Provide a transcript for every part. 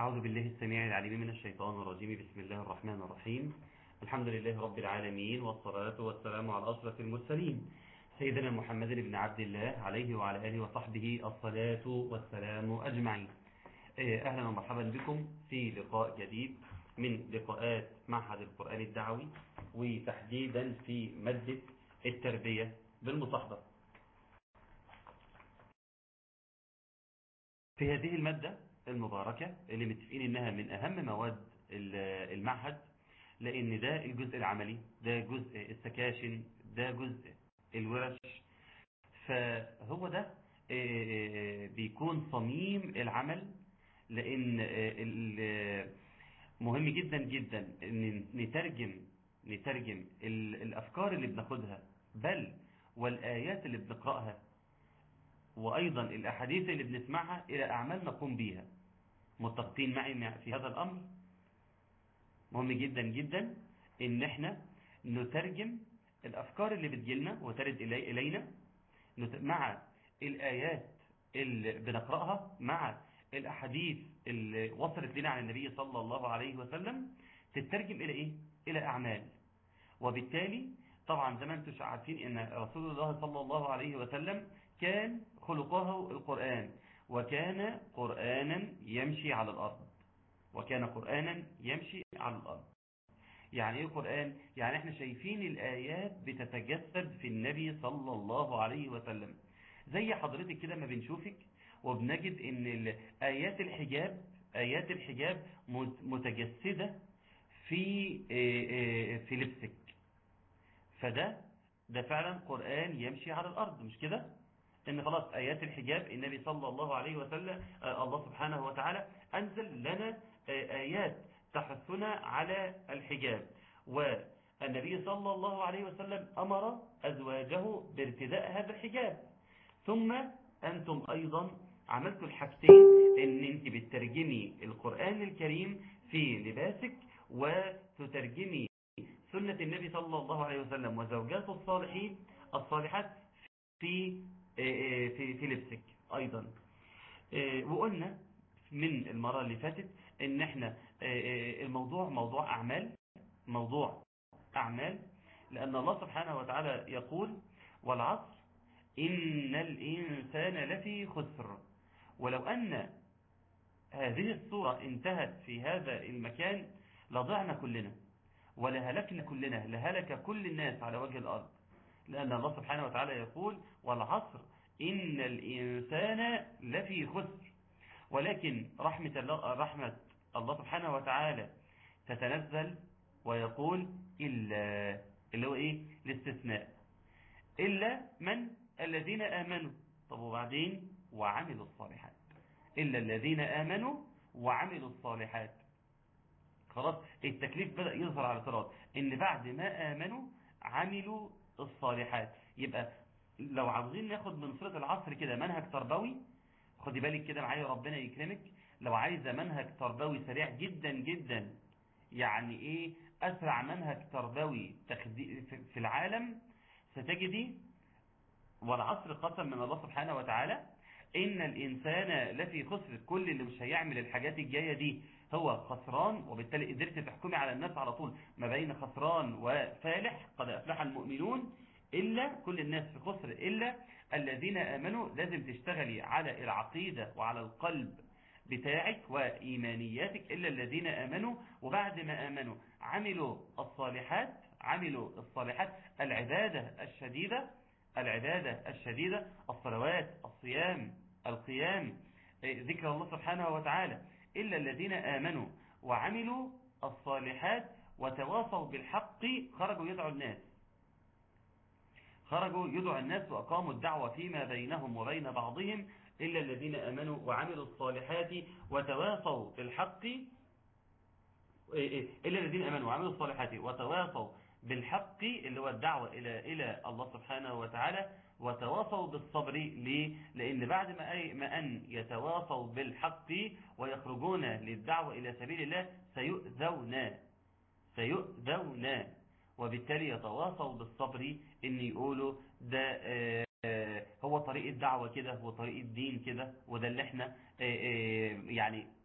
أعوذ بالله السميع العليم من الشيطان الرجيم بسم الله الرحمن الرحيم الحمد لله رب العالمين والصلاة والسلام على أشرف المرسلين سيدنا محمد بن عبد الله عليه وعلى آله وصحبه الصلاة والسلام أجمعين أهلا ومرحبا بكم في لقاء جديد من لقاءات معهد القرآن الدعوي وتحديدا في مادة التربية بالمصاحبة في هذه المادة المباركة اللي متفقين انها من اهم مواد المعهد لان ده الجزء العملي ده جزء السكاشن ده جزء الورش فهو ده بيكون صميم العمل لان مهم جدا جدا ان نترجم نترجم الافكار اللي بناخدها بل والايات اللي بنقراها وأيضا الأحاديث اللي بنسمعها إلى أعمال نقوم بيها متفقين معي في هذا الأمر مهم جدا جدا إن احنا نترجم الأفكار اللي بتجيلنا وترد إلينا مع الآيات اللي بنقرأها مع الأحاديث اللي وصلت لنا عن النبي صلى الله عليه وسلم تترجم إلى إيه؟ إلى أعمال وبالتالي طبعا زي ما انتم عارفين ان رسول الله صلى الله عليه وسلم كان خلقه القرآن وكان قرآنا يمشي على الأرض وكان قرآنا يمشي على الأرض يعني ايه قرآن؟ يعني احنا شايفين الآيات بتتجسد في النبي صلى الله عليه وسلم زي حضرتك كده ما بنشوفك وبنجد ان آيات الحجاب آيات الحجاب متجسدة في في لبسك فده ده فعلا قرآن يمشي على الأرض مش كده؟ ان خلاص ايات الحجاب النبي صلى الله عليه وسلم الله سبحانه وتعالى انزل لنا ايات تحثنا على الحجاب والنبي صلى الله عليه وسلم امر ازواجه بارتداء هذا الحجاب ثم انتم ايضا عملتوا الحاجتين ان انت بتترجمي القرآن الكريم في لباسك وتترجمي سنة النبي صلى الله عليه وسلم وزوجاته الصالحين الصالحات في في في لبسك ايضا وقلنا من المرة اللي فاتت ان احنا الموضوع موضوع اعمال موضوع اعمال لان الله سبحانه وتعالى يقول والعصر ان الانسان لفي خسر ولو ان هذه الصورة انتهت في هذا المكان لضعنا كلنا ولهلكنا كلنا لهلك كل الناس على وجه الارض لأن الله سبحانه وتعالى يقول والعصر إن الإنسان لفي خسر ولكن رحمة الله, رحمة الله سبحانه وتعالى تتنزل ويقول إلا اللي هو إيه الاستثناء إلا من الذين آمنوا طب وبعدين وعملوا الصالحات إلا الذين آمنوا وعملوا الصالحات خلاص التكليف بدأ يظهر على الاعتراض إن بعد ما آمنوا عملوا الصالحات يبقى لو عاوزين ناخد من صورة العصر كده منهج تربوي خدي بالك كده معايا ربنا يكرمك لو عايزة منهج تربوي سريع جدا جدا يعني ايه اسرع منهج تربوي في العالم ستجدي والعصر قسم من الله سبحانه وتعالى ان الانسان لفي خسر كل اللي مش هيعمل الحاجات الجاية دي هو خسران وبالتالي قدرت تحكمي على الناس على طول ما بين خسران وفالح قد أفلح المؤمنون إلا كل الناس في خسر إلا الذين آمنوا لازم تشتغلي على العقيدة وعلى القلب بتاعك وإيمانياتك إلا الذين آمنوا وبعد ما آمنوا عملوا الصالحات عملوا الصالحات العبادة الشديدة العبادة الشديدة الصلوات الصيام القيام ذكر الله سبحانه وتعالى إلا الذين آمنوا وعملوا الصالحات وتواصوا بالحق خرجوا يدعوا الناس خرجوا يدعوا الناس وأقاموا الدعوة فيما بينهم وبين بعضهم إلا الذين آمنوا وعملوا الصالحات وتواصوا بالحق إلا الذين آمنوا وعملوا الصالحات وتواصوا بالحق اللي هو الدعوة إلى إلى الله سبحانه وتعالى وتواصوا بالصبر ليه؟ لأن بعد ما, أي ما أن يتواصوا بالحق ويخرجون للدعوة إلى سبيل الله سيؤذون سيؤذون وبالتالي يتواصوا بالصبر إن يقولوا ده هو طريق الدعوة كده وطريق الدين كده وده اللي احنا يعني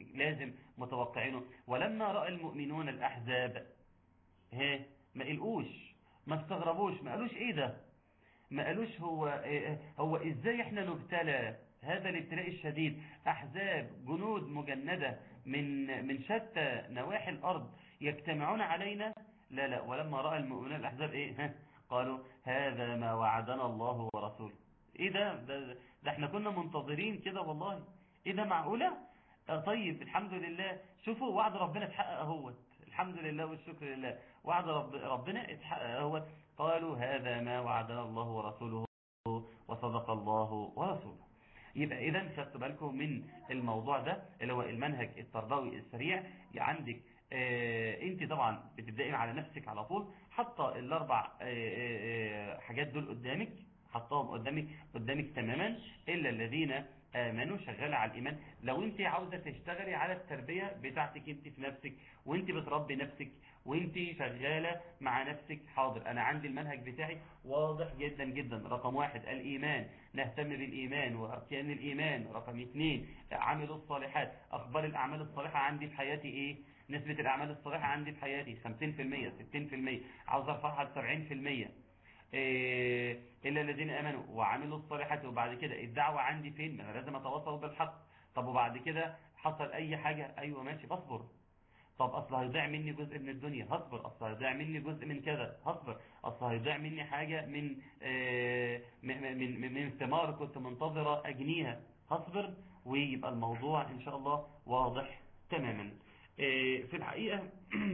لازم متوقعينه ولما رأى المؤمنون الأحزاب ها ما قلقوش ما استغربوش ما قالوش ايه ده ما قالوش هو إيه هو ازاي احنا نبتلى هذا الابتلاء الشديد احزاب جنود مجندة من من شتى نواحي الارض يجتمعون علينا لا لا ولما رأى المؤمنون الاحزاب ايه ها قالوا هذا ما وعدنا الله ورسوله ايه ده ده, ده احنا كنا منتظرين كده والله ايه ده معقولة آه طيب الحمد لله شوفوا وعد ربنا اتحقق اهوت الحمد لله والشكر لله وعد رب ربنا اتحقق اهوت قالوا هذا ما وعدنا الله ورسوله وصدق الله ورسوله يبقى اذا خدتوا بالكم من الموضوع ده اللي هو المنهج التربوي السريع عندك اه انت طبعا بتبدأي على نفسك على طول حاطه الاربع اه اه حاجات دول قدامك حطاهم قدامك قدامك تماما الا الذين امنوا شغاله على الايمان لو انت عاوزه تشتغلي على التربيه بتاعتك انت في نفسك وانت بتربي نفسك وانت شغاله مع نفسك حاضر انا عندي المنهج بتاعي واضح جدا جدا رقم واحد الايمان نهتم بالايمان واركان الايمان رقم اثنين عملوا الصالحات اخبار الاعمال الصالحه عندي في حياتي ايه نسبه الاعمال الصالحه عندي في حياتي 50% 60% عاوز ارفعها ل 70% إيه إلا الذين أمنوا وعملوا الصالحات وبعد كده الدعوة عندي فين أنا لازم أتواصل بالحق طب وبعد كده حصل أي حاجة أيوة ماشي بصبر طب أصل هيضيع مني جزء من الدنيا هصبر أصل هيضيع مني جزء من كذا هصبر أصل هيضيع مني حاجة من إيه من, من, من ثمار كنت منتظرة أجنيها هصبر ويبقى الموضوع إن شاء الله واضح تماما إيه في الحقيقة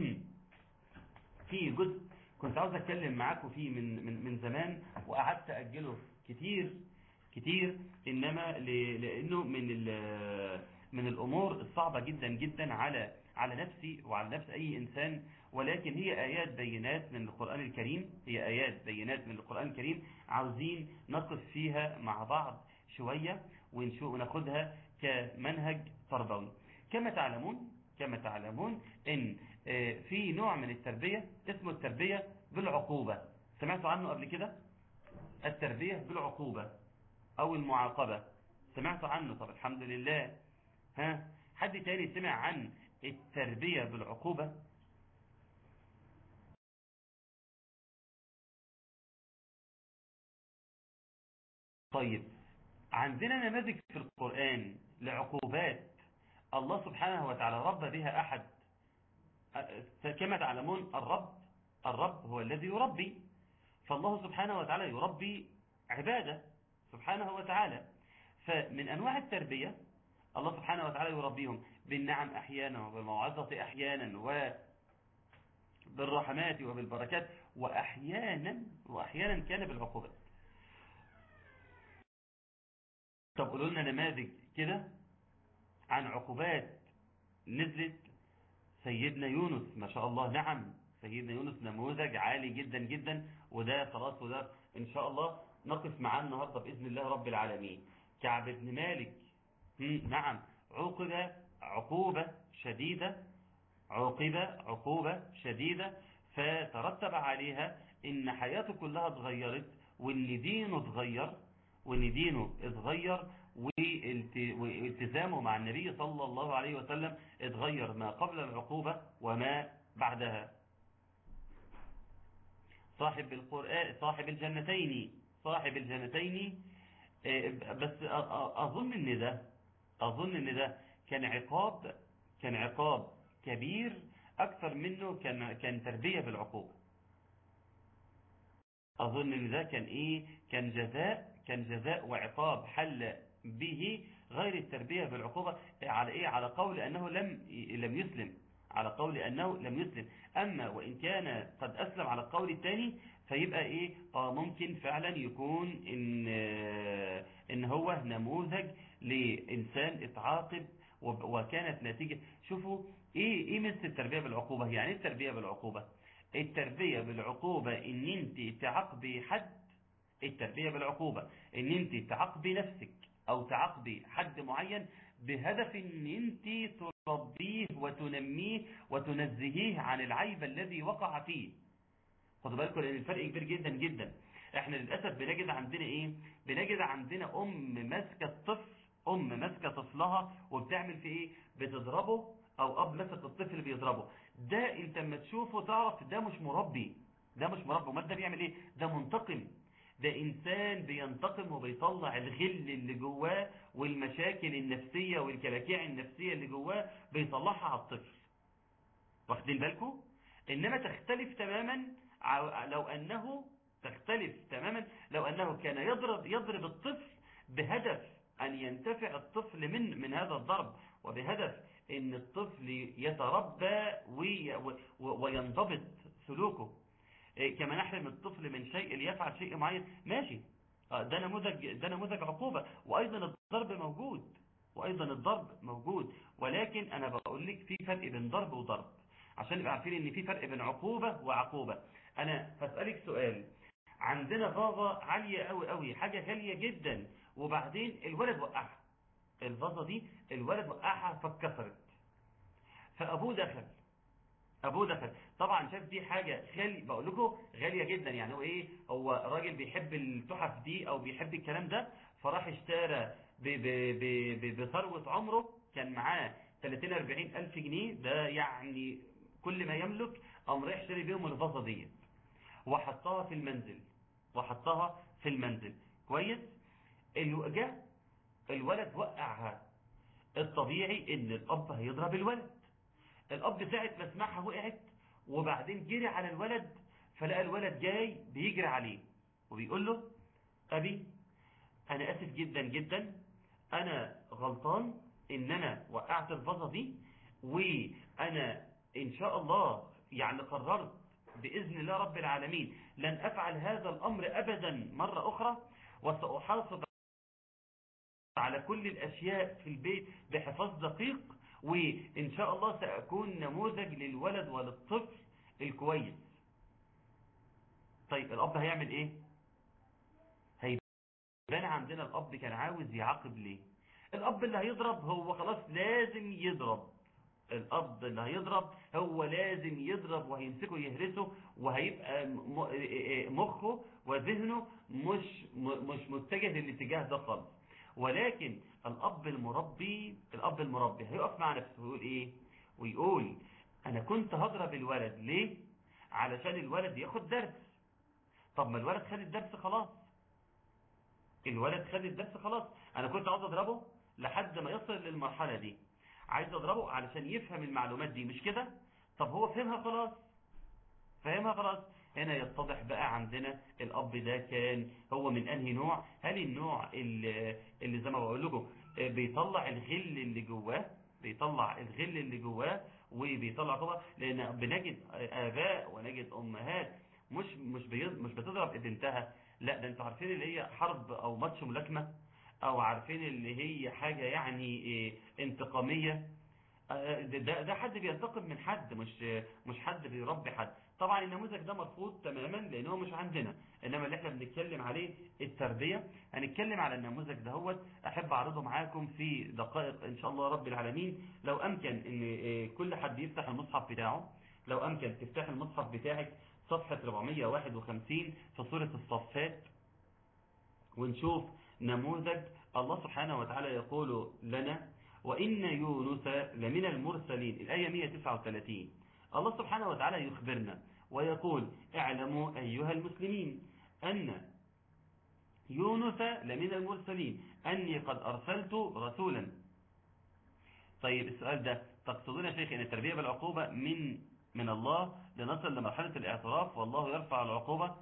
في جزء كنت عاوز اتكلم معاكم فيه من من من زمان وقعدت اجله كتير كتير انما لانه من من الامور الصعبه جدا جدا على على نفسي وعلى نفس اي انسان ولكن هي ايات بينات من القران الكريم هي ايات بينات من القران الكريم عاوزين نقف فيها مع بعض شويه وناخدها كمنهج تربوي كما تعلمون كما تعلمون ان في نوع من التربية اسمه التربية بالعقوبة سمعتوا عنه قبل كده التربية بالعقوبة او المعاقبة سمعتوا عنه طب الحمد لله ها حد تاني سمع عن التربية بالعقوبة طيب عندنا نماذج في القرآن لعقوبات الله سبحانه وتعالى رب بها أحد كما تعلمون الرب الرب هو الذي يربي فالله سبحانه وتعالى يربي عباده سبحانه وتعالى فمن أنواع التربية الله سبحانه وتعالى يربيهم بالنعم أحيانا وبالموعظة أحيانا وبالرحمات وبالبركات وأحيانا وأحيانا كان بالعقوبات طب قولوا لنا نماذج كده عن عقوبات نزلت سيدنا يونس ما شاء الله نعم سيدنا يونس نموذج عالي جدا جدا وده خلاص وده ان شاء الله نقف معاه النهارده باذن الله رب العالمين كعب بن مالك نعم عوقب عقوبة شديدة عوقب عقوبة شديدة فترتب عليها ان حياته كلها اتغيرت وان دينه اتغير وان دينه اتغير والتزامه مع النبي صلى الله عليه وسلم اتغير ما قبل العقوبة وما بعدها صاحب القرآن صاحب الجنتين صاحب الجنتين بس أظن ان ده أظن ان ده كان عقاب كان عقاب كبير أكثر منه كان كان تربية بالعقوبة أظن ان ده كان إيه كان جزاء كان جزاء وعقاب حل به غير التربية بالعقوبة على إيه على قول أنه لم لم يسلم على قول أنه لم يسلم أما وإن كان قد أسلم على القول الثاني فيبقى إيه آه ممكن فعلا يكون إن, إن هو نموذج لإنسان اتعاقب وكانت نتيجة شوفوا إيه, إيه مثل التربية بالعقوبة يعني إيه التربية بالعقوبة التربية بالعقوبة إن أنت تعاقبي حد التربية بالعقوبة إن أنت تعاقبي نفسك أو تعاقبي حد معين بهدف ان انت تربيه وتنميه وتنزهيه عن العيب الذي وقع فيه خدوا بالكم لان الفرق كبير جدا جدا احنا للاسف بنجد عندنا ايه بنجد عندنا ام ماسكه الطفل ام ماسكه طفلها وبتعمل في ايه بتضربه او اب ماسك الطفل بيضربه ده انت لما تشوفه تعرف ده مش مربي ده مش مربي امال ده بيعمل ايه ده منتقم ده انسان بينتقم وبيطلع الغل اللي جواه والمشاكل النفسية والكلاكيع النفسية اللي جواه بيطلعها على الطفل واخدين بالكم انما تختلف تماما لو انه تختلف تماما لو انه كان يضرب يضرب الطفل بهدف ان ينتفع الطفل من من هذا الضرب وبهدف ان الطفل يتربى وينضبط سلوكه كما نحرم الطفل من شيء ليفعل شيء معين ماشي ده نموذج ده نموذج عقوبة وايضا الضرب موجود وايضا الضرب موجود ولكن انا بقول لك في فرق بين ضرب وضرب عشان نبقى عارفين ان في فرق بين عقوبة وعقوبة انا هسألك سؤال عندنا فازة عالية قوي قوي حاجة غالية جدا وبعدين الولد وقعها الفازة دي الولد وقعها فاتكسرت فابوه دخل ابوه دخل طبعا شاف دي حاجة غالية بقول لكم غالية جدا يعني هو ايه هو راجل بيحب التحف دي او بيحب الكلام ده فراح اشترى بثروة عمره كان معاه 30 40 الف جنيه ده يعني كل ما يملك قام رايح يشتري بيهم الفازة دي وحطها في المنزل وحطها في المنزل كويس جه الولد وقعها الطبيعي ان الاب هيضرب الولد الاب ساعة ما سمعها وقعت وبعدين جري على الولد فلقى الولد جاي بيجري عليه وبيقول له ابي انا اسف جدا جدا انا غلطان ان انا وقعت الفازة دي وانا ان شاء الله يعني قررت بإذن الله رب العالمين لن أفعل هذا الأمر أبدا مرة أخرى وسأحافظ على كل الأشياء في البيت بحفاظ دقيق وإن شاء الله سأكون نموذج للولد وللطفل الكويس طيب الأب هيعمل إيه هيبان عندنا الأب كان عاوز يعاقب ليه الأب اللي هيضرب هو خلاص لازم يضرب الأب اللي هيضرب هو لازم يضرب وهيمسكه يهرسه وهيبقى مخه وذهنه مش مش متجه للاتجاه ده خالص ولكن الأب المربي الأب المربي هيقف مع نفسه ويقول إيه ويقول أنا كنت هضرب الولد ليه علشان الولد ياخد درس طب ما الولد خد الدرس خلاص الولد خد الدرس خلاص أنا كنت عاوز أضربه لحد ما يصل للمرحلة دي عايز اضربه علشان يفهم المعلومات دي مش كده طب هو فهمها خلاص فهمها خلاص هنا يتضح بقى عندنا الاب ده كان هو من انهي نوع هل النوع اللي, اللي زي ما بقول لكم بيطلع الغل اللي جواه بيطلع الغل اللي جواه وبيطلع طبعا لان بنجد اباء ونجد امهات مش مش مش بتضرب بنتها لا ده انتوا عارفين اللي هي حرب او ماتش ملاكمه او عارفين اللي هي حاجة يعني إيه انتقامية ده, ده حد بينتقم من حد مش مش حد بيربي حد طبعا النموذج ده مرفوض تماما لانه مش عندنا انما اللي احنا بنتكلم عليه التربية هنتكلم على النموذج ده هو احب اعرضه معاكم في دقائق ان شاء الله رب العالمين لو امكن ان كل حد يفتح المصحف بتاعه لو امكن تفتح المصحف بتاعك صفحة 451 في سورة الصفات ونشوف نموذج الله سبحانه وتعالى يقول لنا وإن يونس لمن المرسلين الآية 139 الله سبحانه وتعالى يخبرنا ويقول اعلموا أيها المسلمين أن يونس لمن المرسلين أني قد أرسلت رسولا طيب السؤال ده تقصدون يا شيخ أن التربية بالعقوبة من من الله لنصل لمرحلة الاعتراف والله يرفع العقوبة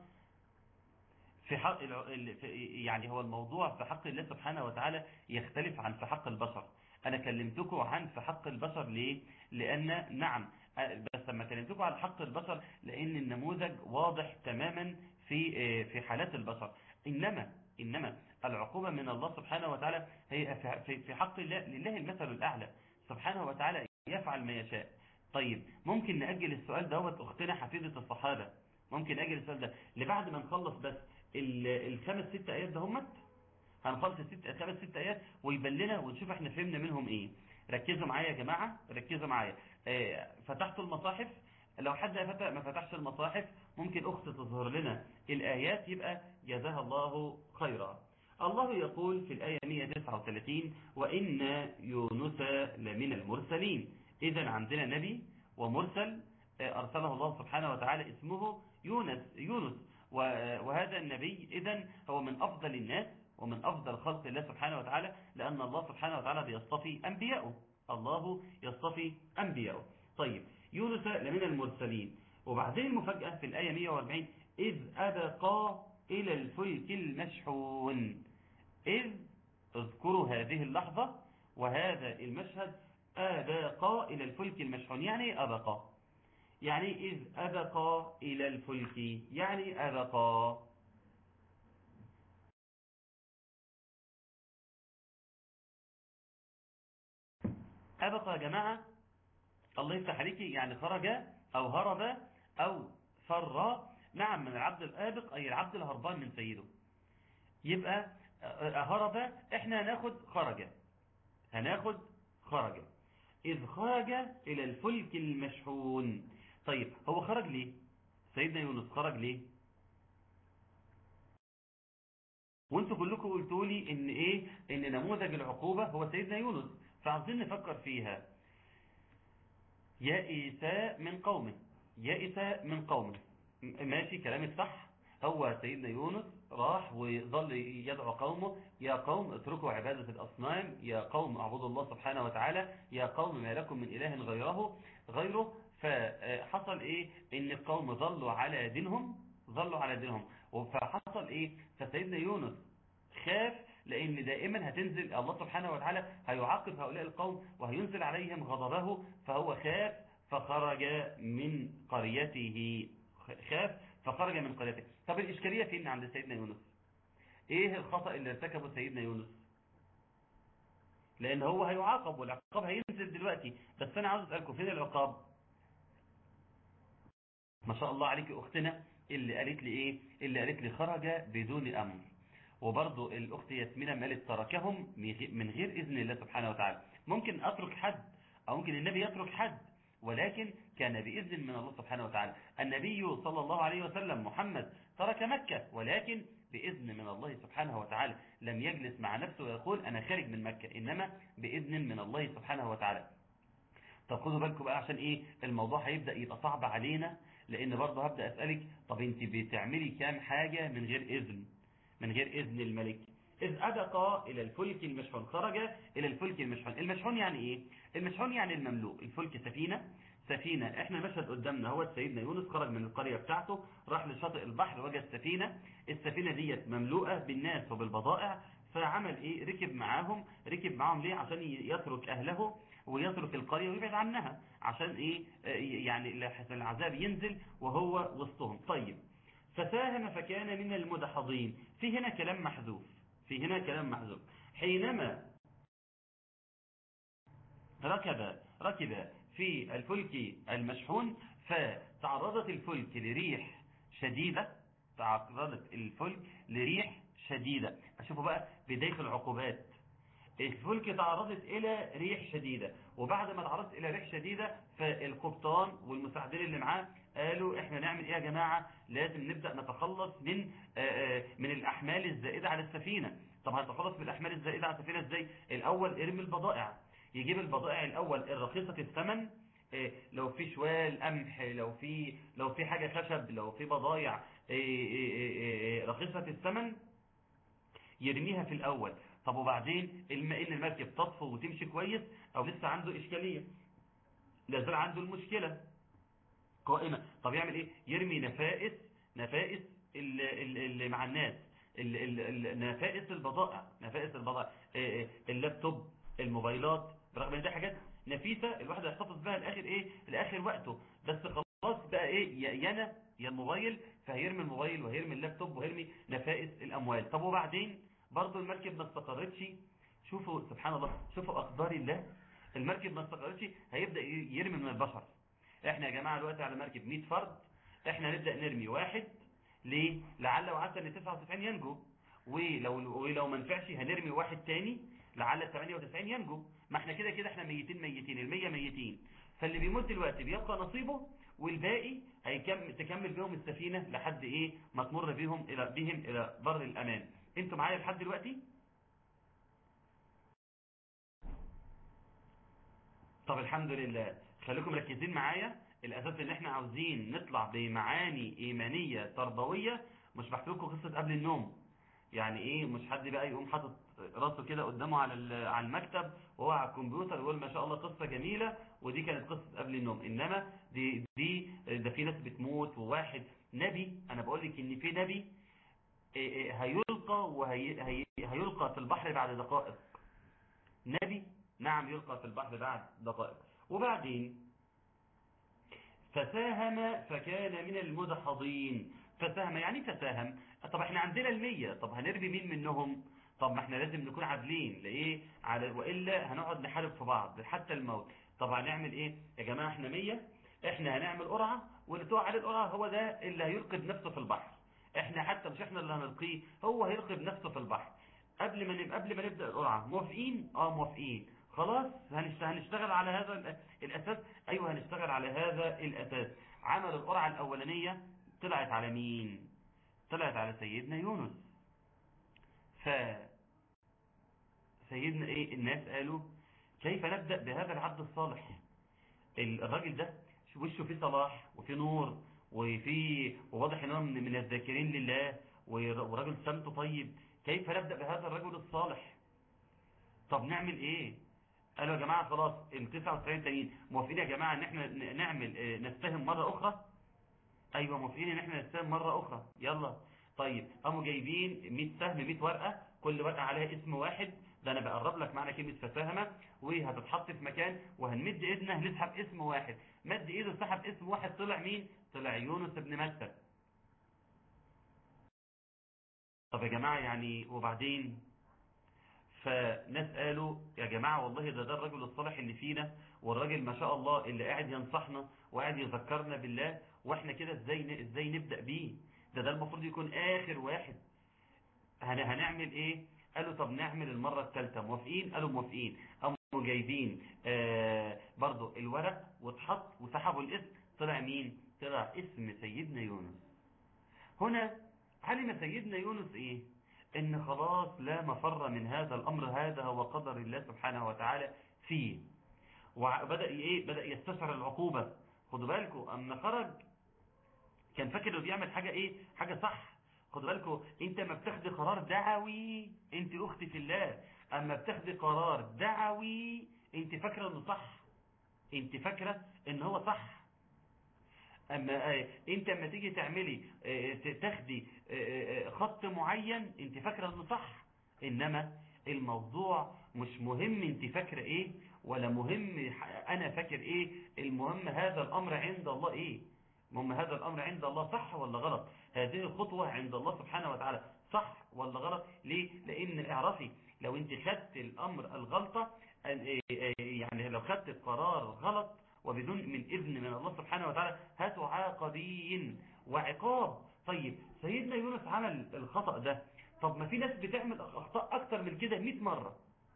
في حق يعني هو الموضوع في حق الله سبحانه وتعالى يختلف عن في حق البشر انا كلمتكم عن في حق البشر ليه لان نعم بس لما كلمتكم عن حق البشر لان النموذج واضح تماما في في حالات البشر انما انما العقوبة من الله سبحانه وتعالى هي في حق الله لله المثل الاعلى سبحانه وتعالى يفعل ما يشاء طيب ممكن نأجل السؤال دوت اختنا حفيظة الصحابة ممكن نأجل السؤال ده لبعد ما نخلص بس الخمس ست ايات ده همت هنخلص الست خمس ست ايات ويبان لنا ونشوف احنا فهمنا منهم ايه ركزوا معايا يا جماعة ركزوا معايا اه فتحتوا المصاحف لو حد ما فتحش المصاحف ممكن اخت تظهر لنا الايات يبقى جزاها الله خيرا الله يقول في الآية 139 وإن يونس لمن المرسلين إذا عندنا نبي ومرسل أرسله الله سبحانه وتعالى اسمه يونس يونس وهذا النبي إذا هو من أفضل الناس ومن أفضل خلق الله سبحانه وتعالى لأن الله سبحانه وتعالى بيصطفي أنبياءه الله يصطفي أنبياءه طيب يونس لمن المرسلين وبعدين المفاجأة في الآية 140 إذ أبقى إلى الفلك المشحون إذ اذكروا هذه اللحظة وهذا المشهد أبقى إلى الفلك المشحون يعني أبقى يعني إذ أبقى إلى الفلك يعني أبقى أبقى يا جماعة الله يفتح عليك يعني خرج أو هرب أو فر نعم من العبد الآبق أي العبد الهربان من سيده يبقى هرب احنا هناخد خرج هناخد خرج إذ خرج إلى الفلك المشحون طيب هو خرج ليه سيدنا يونس خرج ليه وانتوا كلكم قلتوا لي ان ايه ان نموذج العقوبة هو سيدنا يونس فعاوزين نفكر فيها يائس من قومه يائس من قومه ماشي كلامك صح هو سيدنا يونس راح وظل يدعو قومه يا قوم اتركوا عبادة الأصنام يا قوم اعبدوا الله سبحانه وتعالى يا قوم ما لكم من إله غيره غيره فحصل ايه ان القوم ظلوا على دينهم ظلوا على دينهم فحصل ايه فسيدنا يونس خاف لان دائما هتنزل الله سبحانه وتعالى هيعاقب هؤلاء القوم وهينزل عليهم غضبه فهو خاف فخرج من قريته خاف فخرج من قريته طب الإشكالية فين عند سيدنا يونس ايه الخطأ اللي ارتكبه سيدنا يونس لان هو هيعاقب والعقاب هينزل دلوقتي بس انا عاوز اسألكم فين العقاب ما شاء الله عليك اختنا اللي قالت لي ايه اللي قالت لي خرج بدون امر وبرضه الاخت ياسمينة مالت تركهم من غير اذن الله سبحانه وتعالى ممكن اترك حد او ممكن النبي يترك حد ولكن كان بإذن من الله سبحانه وتعالى النبي صلى الله عليه وسلم محمد ترك مكة ولكن بإذن من الله سبحانه وتعالى لم يجلس مع نفسه ويقول أنا خارج من مكة إنما بإذن من الله سبحانه وتعالى طب خدوا بالكم بقى عشان ايه الموضوع هيبدأ يبقى صعب علينا لان برضه هبدأ اسألك طب انت بتعملي كام حاجة من غير اذن من غير اذن الملك إذ أبقى إلى الفلك المشحون خرج إلى الفلك المشحون المشحون يعني إيه المشحون يعني المملوء الفلك سفينة سفينة احنا مشهد قدامنا هو سيدنا يونس خرج من القرية بتاعته راح لشاطئ البحر وجد سفينة السفينة ديت مملوءة بالناس وبالبضائع فعمل ايه ركب معاهم ركب معاهم ليه عشان يترك اهله ويترك القرية ويبعد عنها عشان ايه يعني العذاب ينزل وهو وسطهم طيب فساهم فكان من المدحضين في هنا كلام محذوف في هنا كلام محذوف حينما ركب ركب في الفلك المشحون فتعرضت الفلك لريح شديدة تعرضت الفلك لريح شديدة اشوفوا بقى بداية العقوبات الفلك تعرضت الى ريح شديدة وبعد ما تعرضت الى ريح شديدة فالقبطان والمساعدين اللي معاه قالوا احنا نعمل ايه يا جماعة لازم نبدأ نتخلص من آآ من الاحمال الزائدة على السفينة طب هنتخلص من الاحمال الزائدة على السفينة ازاي الاول ارمي البضائع يجيب البضائع الاول الرخيصة الثمن لو في شوال قمح لو في لو في حاجة خشب لو في بضائع رخيصة الثمن يرميها في الاول طب وبعدين الما ان المركب تطفو وتمشي كويس او لسه عنده اشكالية لازال عنده المشكلة قائمة طب يعمل ايه يرمي نفائس نفائس اللي, اللي مع الناس نفائس البضائع نفائس البضائع اللابتوب الموبايلات برغم ان دي حاجات نفيسة الواحد هيحتفظ بها لاخر ايه لاخر وقته بس خلاص بقى ايه يا انا يا الموبايل فهيرمي الموبايل وهيرمي اللابتوب وهيرمي نفائس الاموال طب وبعدين برضه المركب ما استقرتش شوفوا سبحان الله شوفوا اقدار الله المركب ما استقرتش هيبدأ يرمي من البشر احنا يا جماعة دلوقتي على مركب 100 فرد احنا نبدأ نرمي واحد ليه لعل وعسى ان 99 ينجو ولو ولو ما نفعش هنرمي واحد تاني لعل 98 ينجو ما احنا كده كده احنا ميتين ميتين ال100 ميتين فاللي بيموت دلوقتي بيبقى نصيبه والباقي هيكمل تكمل بيهم السفينة لحد ايه ما تمر بيهم الى بهم الى بر الامان انتوا معايا لحد دلوقتي طب الحمد لله خليكم مركزين معايا الاساس ان احنا عاوزين نطلع بمعاني ايمانية تربوية مش بحكي لكم قصة قبل النوم يعني ايه مش حد بقى يقوم حاطط راسه كده قدامه على على المكتب وهو على الكمبيوتر ويقول ما شاء الله قصة جميلة ودي كانت قصة قبل النوم انما دي دي ده في ناس بتموت وواحد نبي انا بقول لك ان في نبي هيلقى وهيلقى في البحر بعد دقائق نبي نعم يلقى في البحر بعد دقائق وبعدين فساهم فكان من المدحضين فساهم يعني فساهم طب احنا عندنا المية طب هنرمي مين منهم طب ما احنا لازم نكون عادلين لإيه على وإلا هنقعد نحارب في بعض حتى الموت طب هنعمل ايه يا جماعة احنا مية احنا هنعمل قرعة واللي تقع عليه القرعة هو ده اللي هيلقي بنفسه في البحر احنا حتى مش احنا اللي هنلقيه هو هيلقي بنفسه في البحر قبل ما نبقى قبل ما نبدأ القرعة موافقين اه موافقين خلاص هنشتغل على هذا الأساس أيوة هنشتغل على هذا الأساس عمل القرعة الأولانية طلعت على مين طلعت على سيدنا يونس ف سيدنا ايه الناس قالوا كيف نبدأ بهذا العبد الصالح الراجل ده وشه فيه صلاح وفيه نور وفيه وواضح انه من الذاكرين لله وراجل سمته طيب كيف نبدأ بهذا الرجل الصالح طب نعمل ايه قالوا يا جماعة خلاص ال 99 تانيين موافقين يا جماعة ان احنا نعمل نستهم مرة اخرى ايوه موافقين ان احنا نستهم مرة اخرى يلا طيب قاموا جايبين 100 سهم 100 ورقة كل ورقة عليها اسم واحد ده انا بقرب لك معنى كلمة فساهمة وهتتحط في مكان وهنمد ايدنا هنسحب اسم واحد مد ايده سحب اسم واحد طلع مين طلع يونس بن متى طب يا جماعة يعني وبعدين فناس قالوا يا جماعة والله ده ده الرجل الصالح اللي فينا والراجل ما شاء الله اللي قاعد ينصحنا وقاعد يذكرنا بالله واحنا كده ازاي ازاي نبدأ بيه ده ده المفروض يكون اخر واحد هن هنعمل ايه قالوا طب نعمل المرة الثالثة موافقين قالوا موافقين قاموا جايبين آه برضو الورق واتحط وسحبوا الاسم طلع مين طلع اسم سيدنا يونس هنا علم سيدنا يونس ايه ان خلاص لا مفر من هذا الامر هذا هو قدر الله سبحانه وتعالى فيه وبدأ ايه بدأ يستشعر العقوبة خدوا بالكم اما خرج كان فاكر انه بيعمل حاجة ايه حاجة صح خدوا بالكم انت ما بتاخدي قرار دعوي انت اختي في الله اما بتاخدي قرار دعوي انت فاكرة انه صح انت فاكرة ان هو صح اما آه انت اما تيجي تعملي آه تاخدي آه خط معين انت فاكرة انه صح انما الموضوع مش مهم انت فاكرة ايه ولا مهم انا فاكر ايه المهم هذا الامر عند الله ايه المهم هذا الامر عند الله صح ولا غلط هذه الخطوة عند الله سبحانه وتعالى صح ولا غلط ليه لان اعرفي لو انت خدت الامر الغلطة يعني لو خدت القرار غلط وبدون من إذن من الله سبحانه وتعالى هتعاقبين وعقاب طيب سيدنا يونس عمل الخطأ ده طب ما في ناس بتعمل أخطاء أكتر من كده 100 مرة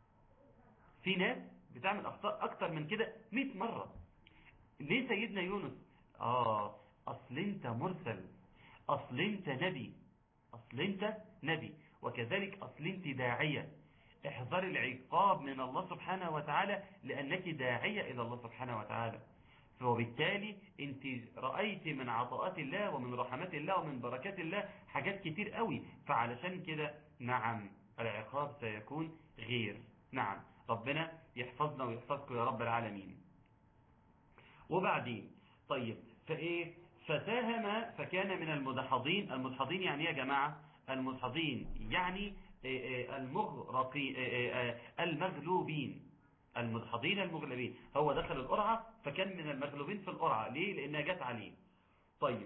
في ناس بتعمل أخطاء أكتر من كده 100 مرة ليه سيدنا يونس آه أصل أنت مرسل أصل أنت نبي أصل أنت نبي وكذلك أصل أنت داعية احذر العقاب من الله سبحانه وتعالى لأنك داعية إلى الله سبحانه وتعالى وبالتالي انت رأيت من عطاءات الله ومن رحمات الله ومن بركات الله حاجات كتير قوي فعلشان كده نعم العقاب سيكون غير نعم ربنا يحفظنا ويحفظكم يا رب العالمين وبعدين طيب فايه فساهم فكان من المدحضين المدحضين يعني يا جماعة المدحضين يعني المغرقين المغلوبين المدحضين المغلبين هو دخل القرعة فكان من المغلوبين في القرعة ليه لانها جت عليه طيب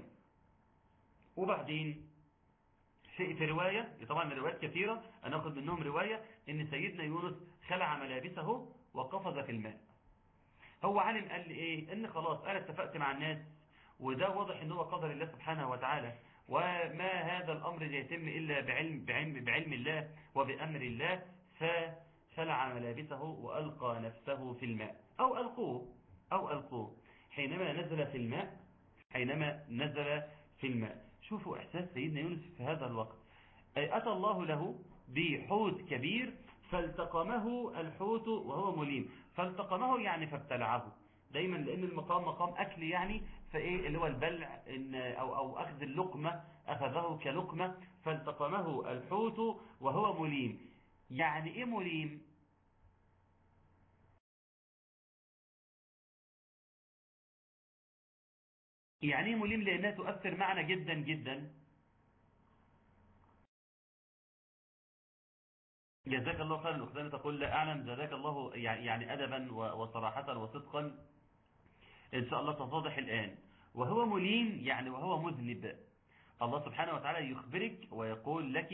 وبعدين في, في رواية طبعا روايات كثيرة انا اخذ منهم رواية ان سيدنا يونس خلع ملابسه وقفز في الماء هو علم قال لي ايه ان خلاص انا اتفقت مع الناس وده واضح ان هو قدر الله سبحانه وتعالى وما هذا الأمر يتم إلا بعلم, بعلم, بعلم الله وبأمر الله فخلع ملابسه وألقى نفسه في الماء أو ألقوه أو ألقوه حينما نزل في الماء حينما نزل في الماء شوفوا إحساس سيدنا يونس في هذا الوقت أي أتى الله له بحوت كبير فالتقمه الحوت وهو مليم فالتقمه يعني فابتلعه دايما لأن المقام مقام أكل يعني فإيه اللي هو البلع إن أو, أو أخذ اللقمة أخذه كلقمة فالتقمه الحوت وهو مليم يعني إيه مليم يعني ايه مليم لأنها تؤثر معنا جدا جدا جزاك الله خيرا الأخدان تقول لا أعلم جزاك الله يعني أدبا وصراحة وصدقا إن شاء الله تتضح الآن وهو مليم يعني وهو مذنب الله سبحانه وتعالى يخبرك ويقول لك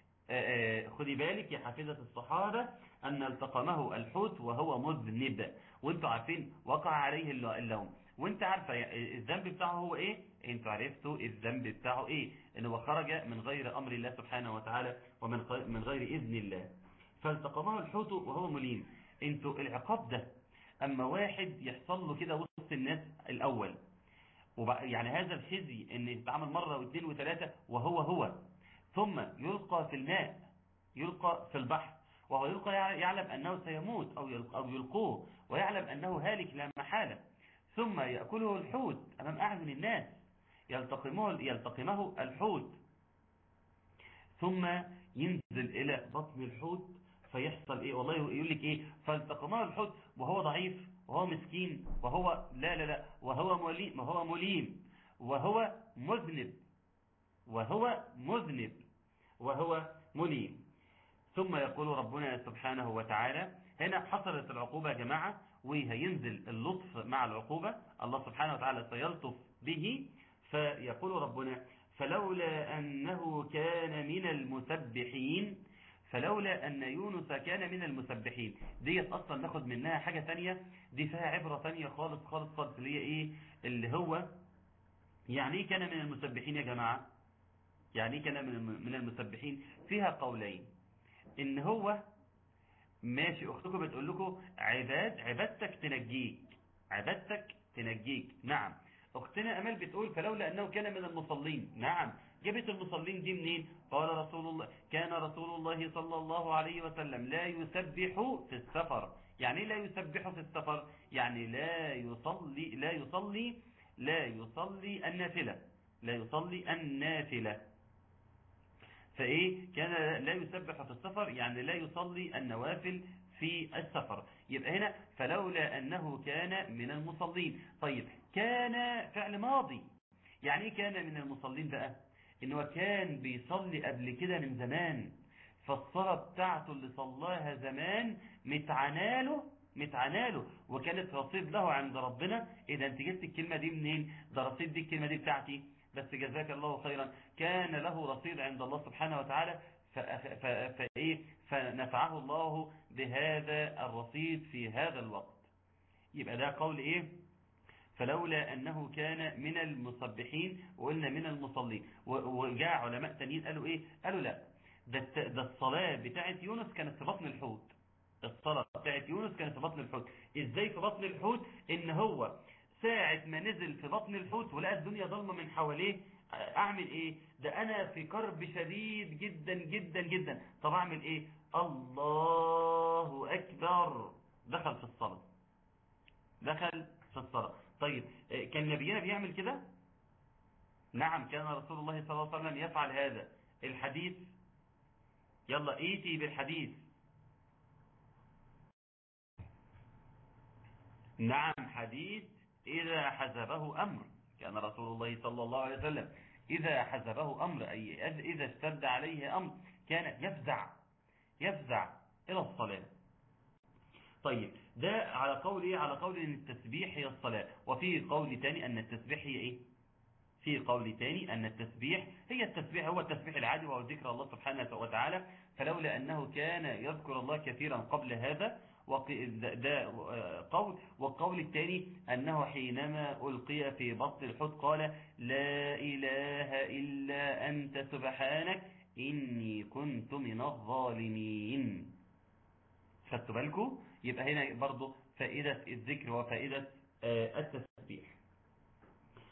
خدي بالك يا حافظة الصحابة أن التقمه الحوت وهو مذنب وانتوا عارفين وقع عليه اللوم وانت عارفة الذنب بتاعه هو ايه انتوا عرفتوا الذنب بتاعه ايه انه خرج من غير امر الله سبحانه وتعالى ومن من غير اذن الله فالتقمه الحوت وهو مليم انتوا العقاب ده اما واحد يحصل له كده وسط الناس الاول يعني هذا الخزي ان يتعامل مرة واثنين وثلاثة وهو هو ثم يلقى في الماء يلقى في البحر وهو يلقى يعلم أنه سيموت أو أو يلقوه ويعلم أنه هالك لا محالة ثم يأكله الحوت أمام أعين الناس يلتقمه, يلتقمه الحوت ثم ينزل إلى بطن الحوت فيحصل إيه والله يقول لك إيه فالتقمه الحوت وهو ضعيف وهو مسكين وهو لا لا لا وهو مليم وهو مليم وهو مذنب وهو مذنب وهو مليم ثم يقول ربنا سبحانه وتعالى هنا حصلت العقوبة يا جماعة وهينزل اللطف مع العقوبة الله سبحانه وتعالى سيلطف به فيقول ربنا فلولا أنه كان من المسبحين فلولا أن يونس كان من المسبحين ديت أصلا ناخد منها حاجة تانية دي فيها عبرة تانية خالص خالص خالص اللي هي إيه اللي هو يعني إيه كان من المسبحين يا جماعة يعني إيه كان من المسبحين فيها قولين إن هو ماشي أختكم بتقول لكم عباد عبادتك تنجيك عبادتك تنجيك نعم أختنا أمال بتقول فلولا أنه كان من المصلين نعم جبت المصلين دي منين قال رسول الله كان رسول الله صلى الله عليه وسلم لا يسبح في السفر يعني لا يسبح في السفر يعني لا يصلي لا يصلي لا يصلي النافلة لا يصلي النافلة فإيه كان لا يسبح في السفر يعني لا يصلي النوافل في السفر يبقى هنا فلولا أنه كان من المصلين طيب كان فعل ماضي يعني كان من المصلين بقى إنه كان بيصلي قبل كده من زمان فالصلاة بتاعته اللي صلاها زمان متعناله متعناله وكانت رصيد له عند ربنا إذا انت جبت الكلمة دي منين ده رصيد دي الكلمة دي بتاعتي بس جزاك الله خيرا كان له رصيد عند الله سبحانه وتعالى فإيه فنفعه الله بهذا الرصيد في هذا الوقت يبقى ده قول إيه فلولا أنه كان من المصبحين وقلنا من المصلين وجاء علماء تانيين قالوا إيه قالوا لا ده, ده الصلاة بتاعت يونس كانت في بطن الحوت الصلاة بتاعت يونس كانت في بطن الحوت إزاي في بطن الحوت إن هو ساعة ما نزل في بطن الحوت ولقى الدنيا ضلمة من حواليه اعمل ايه ده انا في كرب شديد جدا جدا جدا طب اعمل ايه الله اكبر دخل في الصلاة دخل في الصلاة طيب كان نبينا بيعمل كده نعم كان رسول الله صلى الله عليه وسلم يفعل هذا الحديث يلا ايتي بالحديث نعم حديث إذا حزبه أمر كان رسول الله صلى الله عليه وسلم إذا حزبه أمر أي إذا اشتد عليه أمر كان يفزع يفزع إلى الصلاة طيب ده على قول إيه على قول أن التسبيح هي الصلاة وفي قول تاني أن التسبيح هي إيه في قول تاني أن التسبيح هي التسبيح هو التسبيح العادي وهو ذكر الله سبحانه وتعالى فلولا أنه كان يذكر الله كثيرا قبل هذا ده قول والقول الثاني أنه حينما ألقي في بطن الحوت قال لا إله إلا أنت سبحانك إني كنت من الظالمين خدتوا بالكم يبقى هنا برضو فائدة الذكر وفائدة التسبيح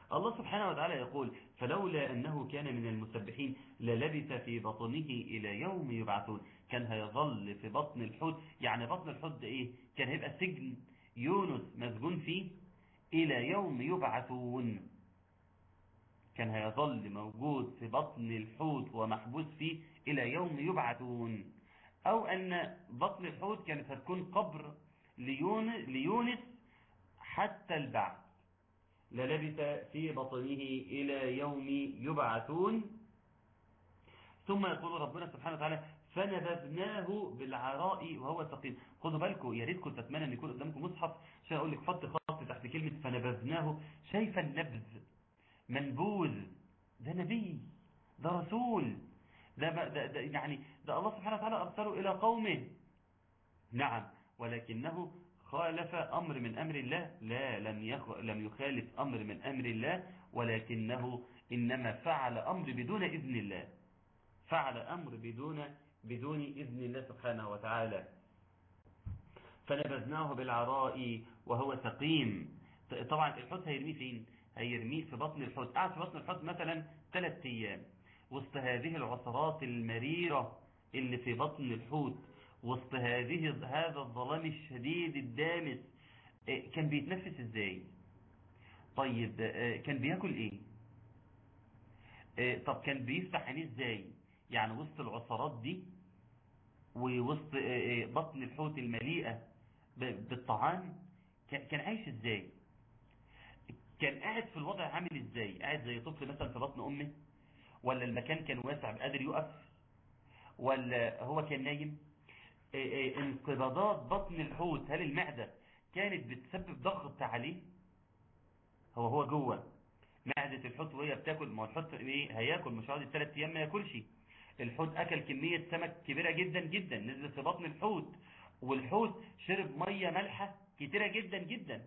الله سبحانه وتعالى يقول فلولا أنه كان من المسبحين للبث في بطنه إلى يوم يبعثون كان هيظل في بطن الحوت يعني بطن الحوت ده إيه كان هيبقى سجن يونس مسجون فيه إلى يوم يبعثون كان هيظل موجود في بطن الحوت ومحبوس فيه إلى يوم يبعثون أو أن بطن الحوت كانت هتكون قبر ليونس حتى البعث للبث في بطنه إلى يوم يبعثون ثم يقول ربنا سبحانه وتعالى فنبذناه بالعراء وهو سقيم خدوا بالكم يا ريتكم تتمنى ان يكون قدامكم مصحف عشان اقول لك حط خط تحت كلمه فنبذناه شايف النبذ منبوذ ده نبي ده رسول ده, ده, ده يعني ده الله سبحانه وتعالى ارسله الى قومه نعم ولكنه خالف أمر من أمر الله لا لم يخ... لم يخالف أمر من أمر الله ولكنه إنما فعل أمر بدون إذن الله فعل أمر بدون بدون إذن الله سبحانه وتعالى فنبذناه بالعراء وهو سقيم طبعا الحوت هيرميه فين هيرميه في بطن الحوت قاعد في بطن الحوت مثلا ثلاث أيام وسط هذه العصرات المريرة اللي في بطن الحوت وسط هذه هذا الظلام الشديد الدامس كان بيتنفس ازاي طيب كان بياكل ايه طب كان بيفتح عينيه ازاي يعني وسط العصارات دي ووسط بطن الحوت المليئة بالطعام كان عايش ازاي كان قاعد في الوضع عامل ازاي قاعد زي طفل مثلا في بطن امه ولا المكان كان واسع قادر يقف ولا هو كان نايم انقباضات بطن الحوت هل المعدة كانت بتسبب ضغط عليه هو هو جوه معدة الحوت وهي بتاكل ما هو الحوت ايه هياكل مش هيقعد الثلاث ايام ما ياكلش الحوت اكل كمية سمك كبيرة جدا جدا نزلت في بطن الحوت والحوت شرب مية مالحة كتيرة جدا جدا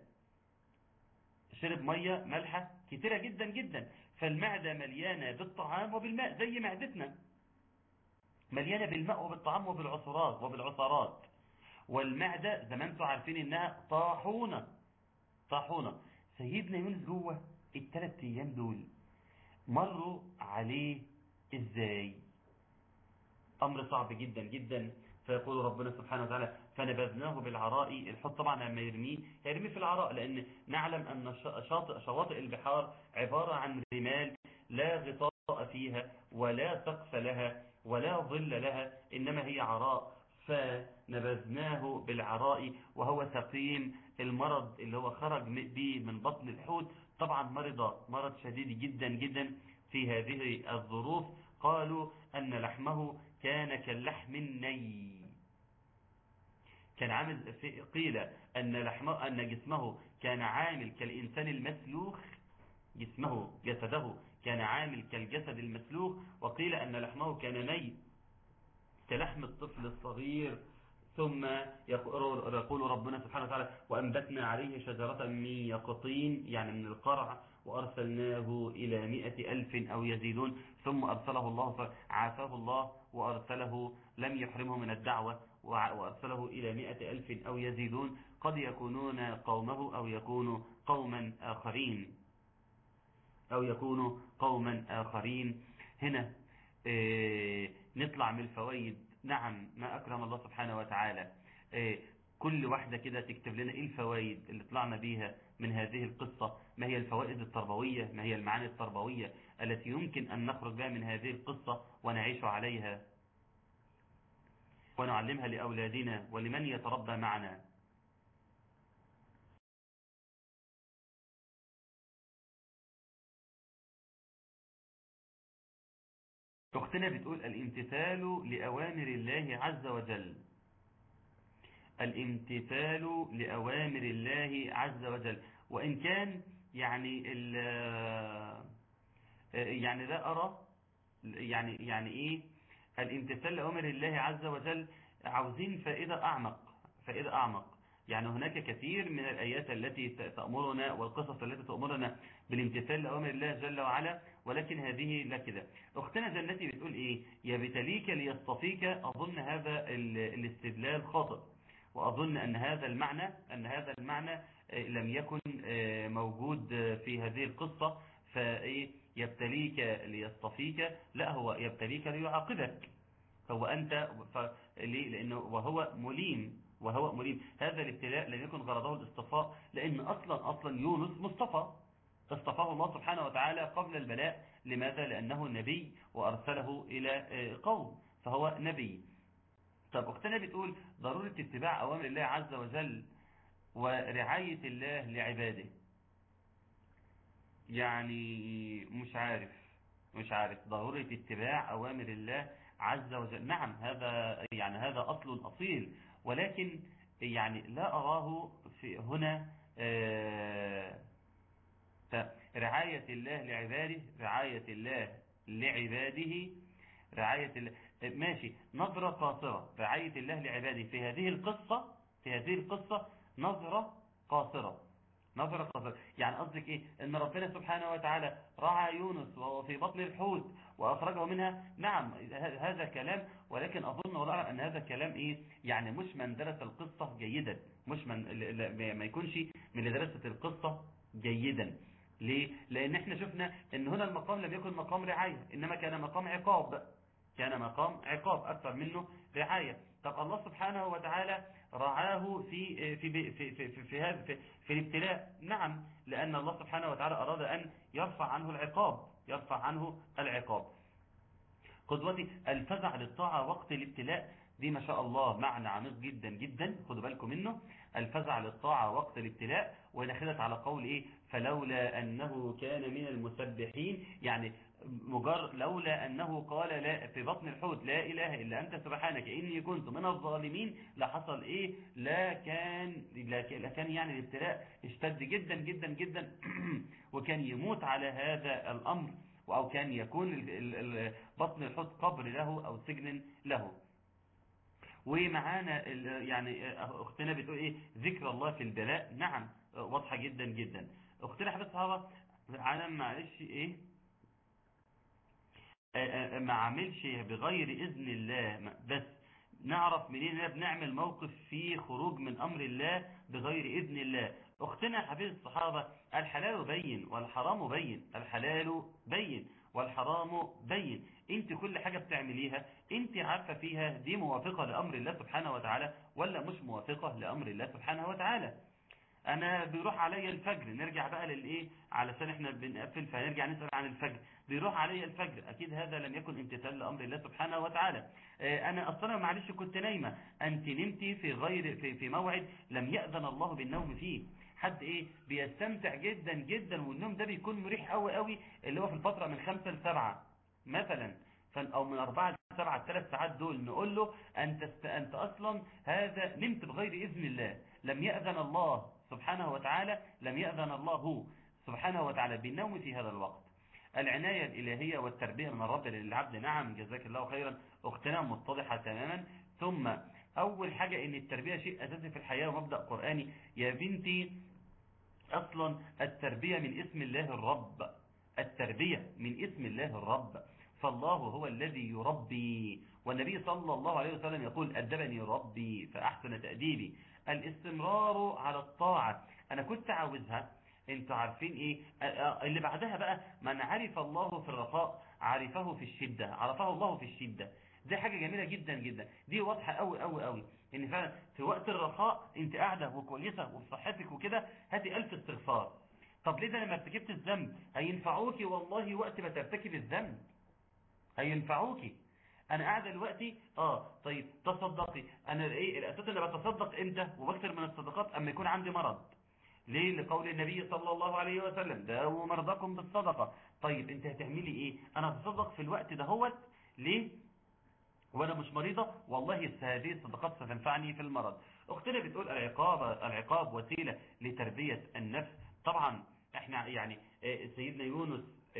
شرب مية مالحة كتيرة جدا جدا فالمعدة مليانة بالطعام وبالماء زي معدتنا مليانة بالماء وبالطعام وبالعصرات وبالعصارات والمعدة زي ما انتم عارفين انها طاحونة طاحونة سيدنا يونس جوه الثلاث ايام دول مروا عليه ازاي امر صعب جدا جدا فيقول ربنا سبحانه وتعالى فنبذناه بالعراء الحوت طبعا لما يرميه هيرميه في العراء لان نعلم ان شاطئ شواطئ البحار عبارة عن رمال لا غطاء فيها ولا سقف لها ولا ظل لها إنما هي عراء فنبذناه بالعراء وهو سقيم المرض اللي هو خرج به من بطن الحوت طبعا مرض مرض شديد جدا جدا في هذه الظروف قالوا أن لحمه كان كاللحم الني كان عامل قيل أن لحمه أن جسمه كان عامل كالإنسان المسلوخ جسمه جسده كان عامل كالجسد المسلوخ وقيل أن لحمه كان ني كلحم الطفل الصغير ثم يقول ربنا سبحانه وتعالى وأنبتنا عليه شجرة من يقطين يعني من القرع وأرسلناه إلى مئة ألف أو يزيدون ثم أرسله الله عافاه الله وأرسله لم يحرمه من الدعوة وأرسله إلى مئة ألف أو يزيدون قد يكونون قومه أو يكونوا قوما آخرين أو يكونوا قوما آخرين هنا اه نطلع من الفوائد نعم ما أكرم الله سبحانه وتعالى اه كل واحدة كده تكتب لنا إيه الفوائد اللي طلعنا بيها من هذه القصة ما هي الفوائد التربوية ما هي المعاني التربوية التي يمكن أن نخرج بها من هذه القصة ونعيش عليها ونعلمها لأولادنا ولمن يتربى معنا أختنا بتقول الامتثال لأوامر الله عز وجل الامتثال لأوامر الله عز وجل وإن كان يعني ال يعني لا أرى يعني يعني إيه الامتثال لأوامر الله عز وجل عاوزين فائدة أعمق فائدة أعمق يعني هناك كثير من الآيات التي تأمرنا والقصص التي تأمرنا بالامتثال لأوامر الله جل وعلا ولكن هذه لا كده أختنا جنتي بتقول إيه يبتليك ليصطفيك أظن هذا الاستدلال خاطئ وأظن أن هذا المعنى أن هذا المعنى لم يكن موجود في هذه القصة فايه يبتليك ليصطفيك لا هو يبتليك ليعاقبك هو أنت ف... ليه؟ لأنه وهو مليم وهو مليم هذا الابتلاء لم يكن غرضه الاصطفاء لأن أصلا أصلا يونس مصطفى اصطفاه الله سبحانه وتعالى قبل البلاء لماذا؟ لأنه نبي وأرسله إلى قوم فهو نبي طب أختنا بتقول ضرورة اتباع أوامر الله عز وجل ورعاية الله لعباده يعني مش عارف مش عارف ضرورة اتباع أوامر الله عز وجل نعم هذا يعني هذا أصل أصيل ولكن يعني لا أراه في هنا رعاية الله لعباده رعاية الله لعباده رعاية الله ماشي نظرة قاصرة رعاية الله لعباده في هذه القصة في هذه القصة نظرة قاصرة نظرة قاصرة يعني قصدك ايه ان ربنا سبحانه وتعالى رعى يونس وهو في بطن الحوت واخرجه منها نعم هذا كلام ولكن اظن ولا اعلم ان هذا كلام ايه يعني مش من درس القصة جيدا مش من ما يكونش من اللي درست القصة جيدا ليه لان احنا شفنا ان هنا المقام لم يكن مقام رعاية انما كان مقام عقاب كان مقام عقاب اكثر منه رعاية طب الله سبحانه وتعالى رعاه في في في في في, في هذا في, في الابتلاء نعم لأن الله سبحانه وتعالى أراد أن يرفع عنه العقاب يرفع عنه العقاب قدوتي الفزع للطاعة وقت الابتلاء دي ما شاء الله معنى عميق جدا جدا خدوا بالكم منه الفزع للطاعة وقت الابتلاء ونخذت على قول ايه فلولا انه كان من المسبحين يعني مجر لولا أنه قال لا في بطن الحوت لا إله إلا أنت سبحانك إني كنت من الظالمين لحصل إيه لا كان لا كان يعني الابتلاء اشتد جدا جدا جدا وكان يموت على هذا الأمر أو كان يكون بطن الحوت قبر له أو سجن له ومعانا يعني أختنا بتقول إيه ذكر الله في البلاء نعم واضحة جدا جدا أختنا حبيب الصحابة عالم معلش إيه ما عملش بغير إذن الله بس نعرف منين ان بنعمل موقف فيه خروج من أمر الله بغير إذن الله أختنا حبيب الصحابة الحلال بين والحرام بين الحلال بين والحرام بين انت كل حاجة بتعمليها انت عارفة فيها دي موافقة لأمر الله سبحانه وتعالى ولا مش موافقة لأمر الله سبحانه وتعالى انا بيروح عليا الفجر نرجع بقى للايه علشان احنا بنقفل فنرجع نسأل عن الفجر بيروح عليا الفجر اكيد هذا لم يكن امتثال لامر الله سبحانه وتعالى اه انا اصلا معلش كنت نايمه انت نمتي في غير في, في موعد لم يأذن الله بالنوم فيه حد ايه بيستمتع جدا جدا والنوم ده بيكون مريح قوي قوي اللي هو في الفتره من خمسة لسبعة مثلا او من أربعة لسبعة الثلاث ساعات دول نقول له انت است... انت اصلا هذا نمت بغير اذن الله لم يأذن الله سبحانه وتعالى لم يأذن الله سبحانه وتعالى بالنوم في هذا الوقت العناية الإلهية والتربية من الرب للعبد نعم جزاك الله خيرا اختنا متضحة تماما ثم أول حاجة ان التربية شيء أساسي في الحياة ومبدأ قرآني يا بنتي أصلا التربية من اسم الله الرب التربية من اسم الله الرب فالله هو الذي يربي والنبي صلى الله عليه وسلم يقول أدبني ربي فأحسن تأديبي الاستمرار على الطاعة أنا كنت عاوزها انتوا عارفين ايه اللي بعدها بقى من عرف الله في الرخاء عرفه في الشدة عرفه الله في الشدة دي حاجة جميلة جدا جدا دي واضحة قوي قوي قوي ان فعلا في وقت الرخاء انت قاعدة وكويسة وفي صحتك وكده هاتي الف استغفار طب ليه ده لما ارتكبت الذنب هينفعوكي والله وقت ما ترتكب الذنب هينفعوكي انا قاعده دلوقتي اه طيب تصدقي انا ايه الاساس اللي بتصدق امتى وبكثر من الصدقات اما يكون عندي مرض ليه لقول النبي صلى الله عليه وسلم داووا مرضاكم بالصدقه طيب انت هتعملي ايه انا هتصدق في الوقت دهوت ليه وانا مش مريضة والله هذه الصدقات ستنفعني في المرض اختنا بتقول العقاب العقاب وسيلة لتربية النفس طبعا احنا يعني سيدنا يونس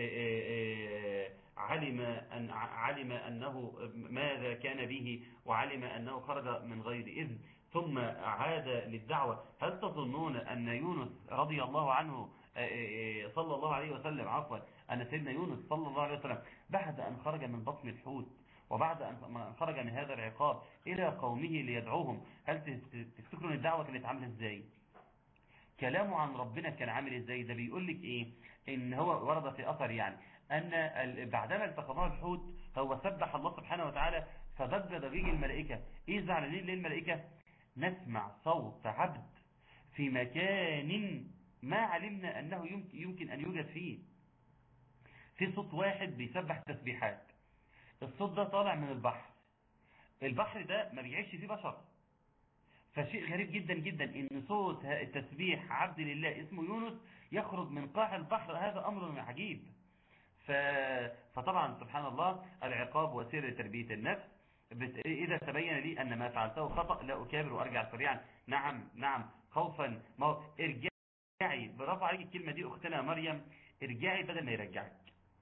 علم أن علم أنه ماذا كان به وعلم أنه خرج من غير إذن ثم عاد للدعوة هل تظنون أن يونس رضي الله عنه صلى الله عليه وسلم عفوا أن سيدنا يونس صلى الله عليه وسلم بعد أن خرج من بطن الحوت وبعد أن خرج من هذا العقاب إلى قومه ليدعوهم هل تفتكرون الدعوة كانت عاملة إزاي كلامه عن ربنا كان عامل ازاي ده بيقول لك ايه ان هو ورد في اثر يعني ان بعدما التقمه الحوت هو سبح الله سبحانه وتعالى فضج ضجيج الملائكة ايه زعلانين ليه الملائكة نسمع صوت عبد في مكان ما علمنا انه يمكن, يمكن ان يوجد فيه في صوت واحد بيسبح تسبيحات الصوت ده طالع من البحر البحر ده ما بيعيش فيه بشر فشيء غريب جدا جدا ان صوت التسبيح عبد لله اسمه يونس يخرج من قاع البحر هذا امر عجيب ف... فطبعا سبحان الله العقاب وسير لتربية النفس إذا تبين لي أن ما فعلته خطأ لا أكابر وأرجع سريعا نعم نعم خوفا ما هو ارجعي برافو عليك الكلمة دي أختنا مريم ارجعي بدل ما يرجعك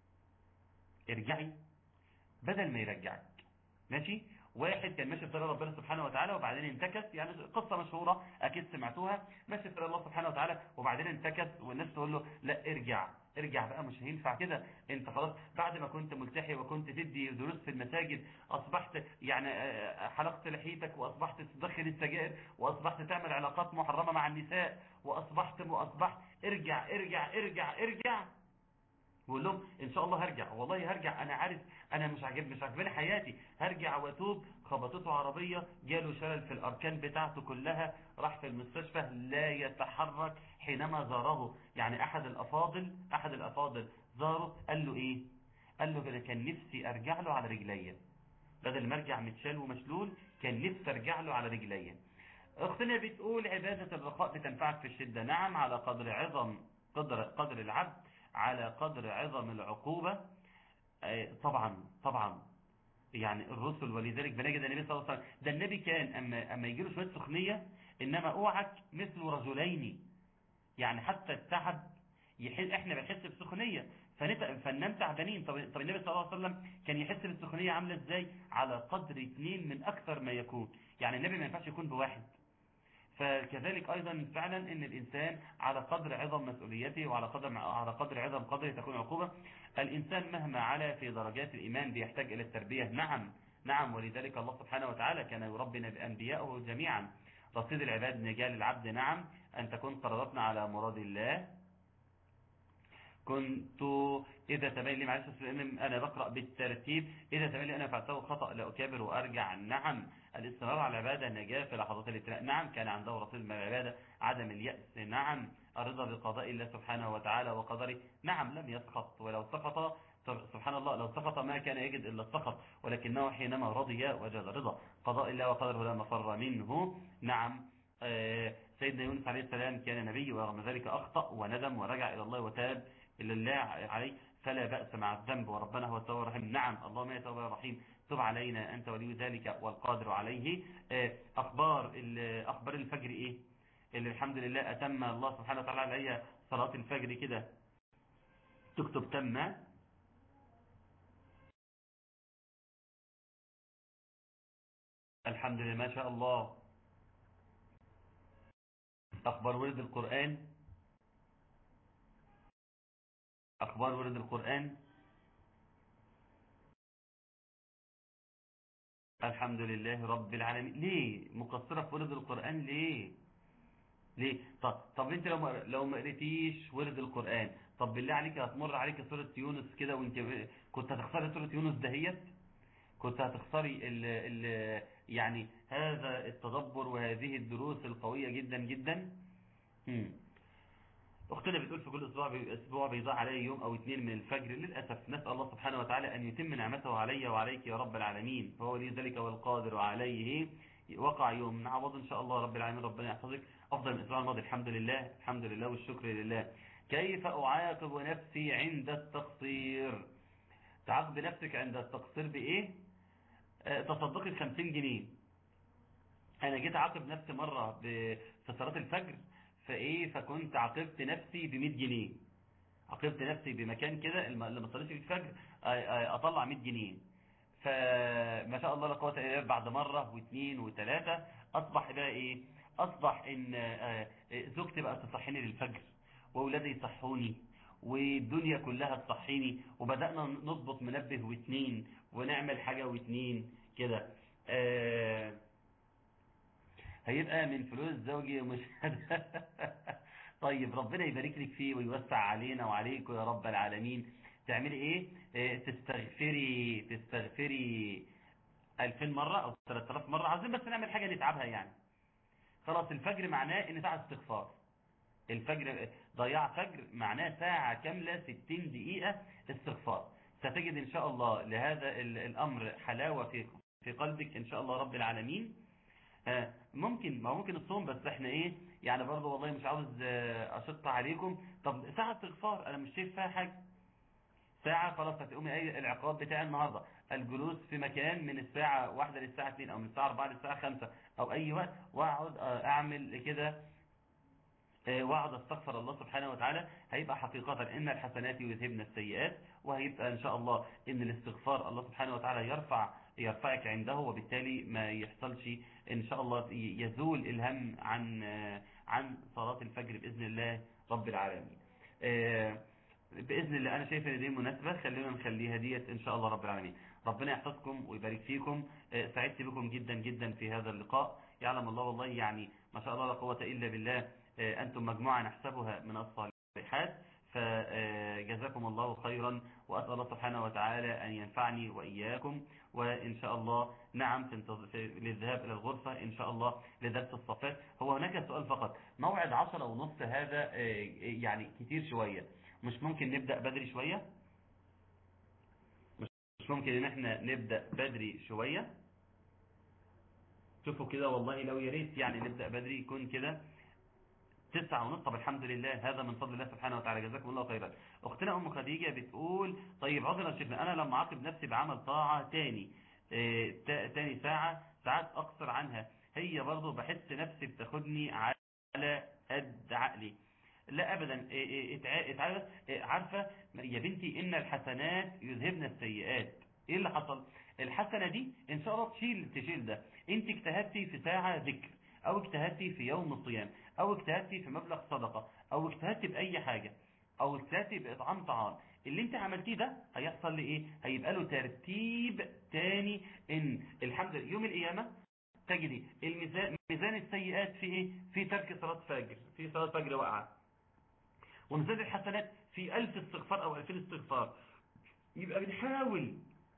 ارجعي بدل ما يرجعك ماشي واحد كان ماشي في طريق ربنا سبحانه وتعالى وبعدين انتكس يعني قصة مشهورة أكيد سمعتوها ماشي في طريق الله سبحانه وتعالى وبعدين انتكس والناس تقول له لا ارجع ارجع بقى مش هينفع كده انت خلاص بعد ما كنت ملتحي وكنت تدي دروس في المساجد اصبحت يعني حلقت لحيتك واصبحت تدخل السجائر واصبحت تعمل علاقات محرمة مع النساء واصبحت واصبحت ارجع ارجع ارجع ارجع بقول لهم ان شاء الله هرجع والله هرجع انا عارف انا مش عاجب مش عاجباني حياتي هرجع واتوب خبطته عربية جاله شلل في الاركان بتاعته كلها راح في المستشفى لا يتحرك حينما زاره يعني احد الافاضل احد الافاضل زاره قال له ايه قال له كان نفسي ارجع له على رجليا بدل ما ارجع متشال ومشلول كان نفسي ارجع له على رجليا اختنا بتقول عبادة الرخاء بتنفعك في الشدة نعم على قدر عظم قدر قدر العبد على قدر عظم العقوبة طبعا طبعا يعني الرسل ولذلك بنجد النبي صلى الله عليه وسلم ده النبي كان أما, أما يجي له شوية سخنية إنما أوعك مثل رجلين يعني حتى التعب يحس احنا بنحس بسخونيه فننام تعبانين طب طب النبي صلى الله عليه وسلم كان يحس بالسخونيه عامله ازاي على قدر اثنين من اكثر ما يكون يعني النبي ما ينفعش يكون بواحد فكذلك ايضا فعلا ان الانسان على قدر عظم مسؤوليته وعلى قدر على قدر عظم قدره تكون عقوبه الانسان مهما علا في درجات الايمان بيحتاج الى التربيه نعم نعم ولذلك الله سبحانه وتعالى كان يربنا بانبيائه جميعا رصيد العباد نجال العبد نعم أن تكون قراراتنا على مراد الله كنت إذا تبين لي معلش أنا بقرأ بالترتيب إذا تبين لي أنا فعلته خطأ لا أكابر وأرجع نعم الاستمرار على العبادة النجاة في لحظات الابتلاء نعم كان عنده رصيد من العبادة عدم اليأس نعم الرضا بقضاء الله سبحانه وتعالى وقدره نعم لم يسقط ولو سقط سبحان الله لو سقط ما كان يجد إلا السقط ولكنه حينما رضي وجد رضا قضاء الله وقدره لا مفر منه نعم سيدنا يونس عليه السلام كان نبي ورغم ذلك أخطأ وندم ورجع إلى الله وتاب إلى الله عليه فلا بأس مع الذنب وربنا هو التواب الرحيم نعم الله ما يتوب الرحيم تب علينا أنت ولي ذلك والقادر عليه أخبار أخبار الفجر إيه اللي الحمد لله أتم الله سبحانه وتعالى عليها صلاة الفجر كده تكتب تم الحمد لله ما شاء الله أخبار ورد القرآن أخبار ورد القرآن الحمد لله رب العالمين ليه مقصرة في ورد القرآن ليه ليه طب, طب انت لو ما لو ما قريتيش ورد القرآن طب بالله عليك هتمر عليك سورة يونس كده وانت كنت هتختاري سورة يونس دهيت كنت هتختاري ال ال يعني هذا التدبر وهذه الدروس القوية جدا جدا مم. اختنا بتقول في كل اسبوع اسبوع بيضاع علي يوم او اثنين من الفجر للاسف نسال الله سبحانه وتعالى ان يتم نعمته علي وعليك يا رب العالمين فهو لي ذلك والقادر عليه وقع يوم نعوض ان شاء الله رب العالمين ربنا يحفظك افضل من الاسبوع الماضي الحمد لله الحمد لله والشكر لله كيف اعاقب نفسي عند التقصير تعاقب نفسك عند التقصير بايه تصدقي ب 50 جنيه انا جيت اعاقب نفسي مره في صلاه الفجر فايه فكنت عاقبت نفسي ب 100 جنيه عاقبت نفسي بمكان كده اللي ما صليتش فيه الفجر اطلع 100 جنيه فما شاء الله لا قوه الا بالله بعد مره واثنين وثلاثه اصبح بقى ايه اصبح ان زوجتي بقى تصحيني للفجر واولادي يصحوني والدنيا كلها تصحيني وبدأنا نضبط منبه واثنين ونعمل حاجة واثنين كده آه هيبقى من فلوس زوجي مش طيب ربنا يبارك لك فيه ويوسع علينا وعليك يا رب العالمين تعملي ايه اه تستغفري تستغفري 2000 مرة او 3000 مرة عايزين بس نعمل حاجة نتعبها يعني خلاص الفجر معناه ان ساعة استغفار الفجر ضياع فجر معناه ساعة كاملة 60 دقيقة استغفار ستجد ان شاء الله لهذا الامر حلاوة في في قلبك ان شاء الله رب العالمين آه ممكن ما ممكن الصوم بس احنا ايه يعني برضه والله مش عاوز اشق عليكم طب ساعة استغفار انا مش شايف فيها حاجة ساعة خلاص هتقومي ايه العقاب بتاع النهاردة الجلوس في مكان من الساعة واحدة للساعة 2 او من الساعة 4 للساعة 5 او اي وقت واقعد اعمل كده واقعد استغفر الله سبحانه وتعالى هيبقى حقيقة ان الحسنات يذهبن السيئات وهيبقى ان شاء الله ان الاستغفار الله سبحانه وتعالى يرفع يرفعك عنده وبالتالي ما يحصلش ان شاء الله يزول الهم عن عن صلاة الفجر بإذن الله رب العالمين بإذن الله أنا شايف ان دي مناسبة خلينا نخليها ديت إن شاء الله رب العالمين ربنا يحفظكم ويبارك فيكم سعدت بكم جدا جدا في هذا اللقاء يعلم الله والله يعني ما شاء الله لا قوة إلا بالله أنتم مجموعة نحسبها من الصالحات فجزاكم الله خيرا وأسأل الله سبحانه وتعالى أن ينفعني وإياكم وإن شاء الله نعم في للذهاب إلى الغرفة إن شاء الله لدرس الصفات هو هناك سؤال فقط موعد عشرة ونص هذا يعني كتير شوية مش ممكن نبدأ بدري شوية مش ممكن ان احنا نبدأ بدري شوية شوفوا كده والله لو يريت يعني نبدأ بدري يكون كده تسعة ونص طب الحمد لله هذا من فضل الله سبحانه وتعالى جزاكم الله خيرا اختنا ام خديجة بتقول طيب عذرا يا شيخنا انا لما اعاقب نفسي بعمل طاعة تاني اه تاني ساعة ساعات اقصر عنها هي برضو بحس نفسي بتاخدني على قد عقلي لا ابدا اتعرف عارفة يا بنتي ان الحسنات يذهبن السيئات ايه اللي حصل الحسنة دي ان شاء الله تشيل تشيل ده انت اجتهدتي في ساعة ذكر او اجتهدتي في يوم الصيام او اجتهدتي في مبلغ صدقة او اجتهدتي باي حاجة او اجتهدتي باطعام طعام اللي انت عملتيه ده هيحصل لايه هيبقى له ترتيب تاني ان الحمد لله يوم القيامة تجدي الميزان ميزان السيئات في ايه في ترك صلاة فجر في صلاة فجر واقعة وميزان الحسنات في ألف استغفار أو ألفين استغفار يبقى بنحاول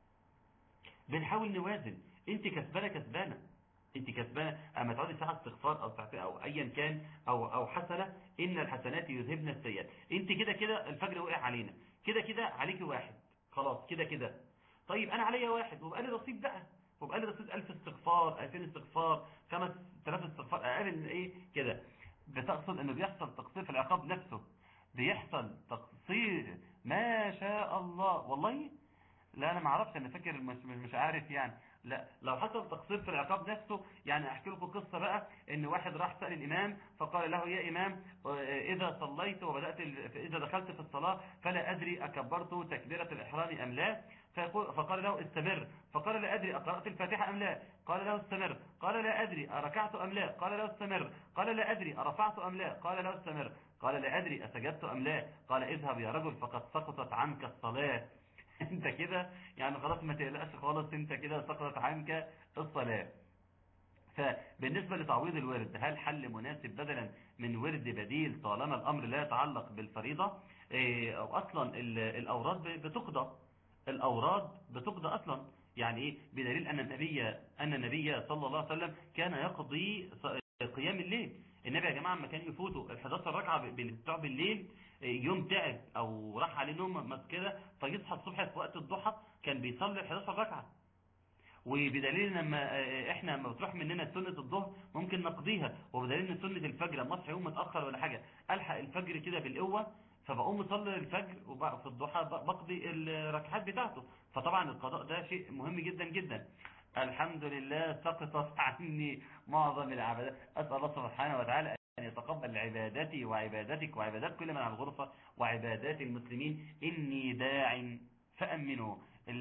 بنحاول نوازن انت كسبانة كسبانة انت كسبانة اما تقعدي ساعة استغفار او ساعتين او ايا كان او او حسنة ان الحسنات يذهبن السيئات انت كده كده الفجر وقع علينا كده كده عليكي واحد خلاص كده كده طيب انا عليا واحد وبقى لي رصيد بقى وبقى لي رصيد 1000 استغفار 2000 استغفار 5000 استغفار اقل من ايه كده بتقصد انه بيحصل تقصير في العقاب نفسه بيحصل تقصير ما شاء الله والله لا انا ما اعرفش انا فاكر مش مش عارف يعني لا لو حصل تقصير في العقاب نفسه يعني احكي لكم قصة بقى ان واحد راح سأل الامام فقال له يا امام اذا صليت وبدأت اذا دخلت في الصلاة فلا ادري اكبرت تكبيرة الاحرام ام لا فقال له استمر فقال لا ادري اقرأت الفاتحة ام لا قال له استمر قال لا ادري اركعت ام لا قال له استمر قال لا ادري ارفعت ام لا قال له استمر قال لا ادري اسجدت ام لا قال اذهب يا رجل فقد سقطت عنك الصلاة انت كده يعني خلاص ما تقلقش خالص انت كده سقطت عنك الصلاة فبالنسبة لتعويض الورد هل حل مناسب بدلا من ورد بديل طالما الامر لا يتعلق بالفريضة اه او اصلا الاوراد بتقضى الاوراد بتقضى اصلا يعني ايه بدليل ان النبي ان النبي صلى الله عليه وسلم كان يقضي قيام الليل النبي يا جماعة لما كان يفوتوا ال 11 ركعة بتوع بالليل يوم تعب او راح عليه نوم كده فيصحى الصبح في وقت الضحى كان بيصلي ال 11 ركعة وبدليل لما احنا لما بتروح مننا سنة الظهر ممكن نقضيها وبدليل ان سنة الفجر لما اصحى يوم متأخر ولا حاجة الحق الفجر كده بالقوة فبقوم اصلي الفجر وفي الضحى بقضي الركعات بتاعته فطبعا القضاء ده شيء مهم جدا جدا الحمد لله سقطت عني معظم العبادات أسأل الله سبحانه وتعالى أن يتقبل عبادتي وعبادتك وعبادات كل من على الغرفة وعبادات المسلمين إني داع فأمنوا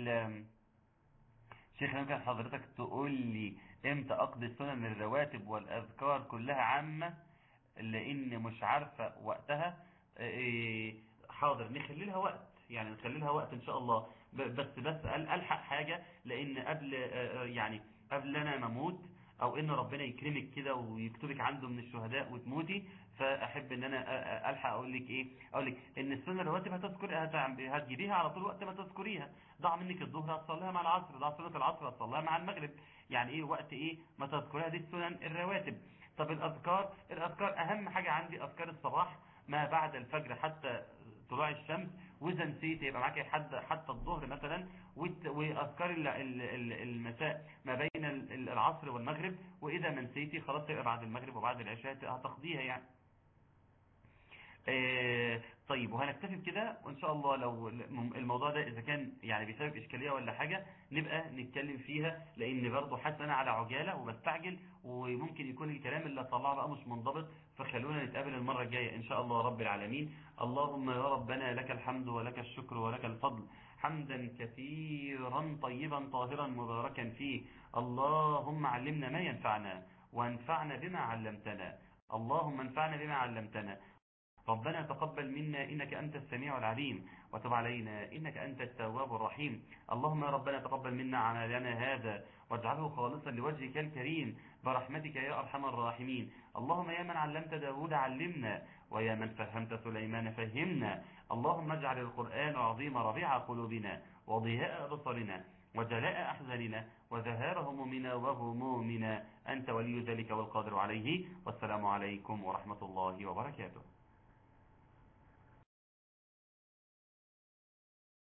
شيخ ممكن حضرتك تقول لي امتى أقضي السنن الرواتب والأذكار كلها عامة لأن مش عارفة وقتها حاضر نخلي لها وقت يعني نخلي لها وقت ان شاء الله بس بس الحق حاجة لان قبل يعني قبل انا ما اموت او ان ربنا يكرمك كده ويكتبك عنده من الشهداء وتموتي فاحب ان انا أ- أ- الحق اقول لك ايه اقول لك ان السنه الرواتب هتذكر هت- هتجيبيها على طول وقت ما تذكريها ضاع منك الظهر هتصليها مع العصر ضاع سنه العصر هتصليها مع المغرب يعني ايه وقت ايه ما تذكريها دي السنن الرواتب طب الاذكار الاذكار اهم حاجه عندي اذكار الصباح ما بعد الفجر حتى طلوع الشمس واذا نسيت يبقى معاك حد حتى الظهر مثلا والت- واذكار ال- ال- ال- المساء ما بين ال- ال- العصر والمغرب واذا ما نسيتي خلاص يبقى بعد المغرب وبعد العشاء هتقضيها يعني آه، طيب وهنكتفي بكده وان شاء الله لو الموضوع ده اذا كان يعني بسبب اشكاليه ولا حاجه نبقى نتكلم فيها لان برضه حاسس انا على عجاله وبستعجل وممكن يكون الكلام اللي هطلعه بقى مش منضبط فخلونا نتقابل المره الجايه ان شاء الله رب العالمين اللهم يا ربنا لك الحمد ولك الشكر ولك الفضل حمدا كثيرا طيبا طاهرا مباركا فيه اللهم علمنا ما ينفعنا وانفعنا بما علمتنا اللهم انفعنا بما علمتنا ربنا تقبل منا إنك أنت السميع العليم وتب علينا إنك أنت التواب الرحيم اللهم يا ربنا تقبل منا عملنا هذا واجعله خالصا لوجهك الكريم برحمتك يا أرحم الراحمين اللهم يا من علمت داود علمنا ويا من فهمت سليمان فهمنا اللهم اجعل القرآن العظيم ربيع قلوبنا وضياء بصرنا وجلاء أحزاننا وذهاب همومنا وغمومنا أنت ولي ذلك والقادر عليه والسلام عليكم ورحمة الله وبركاته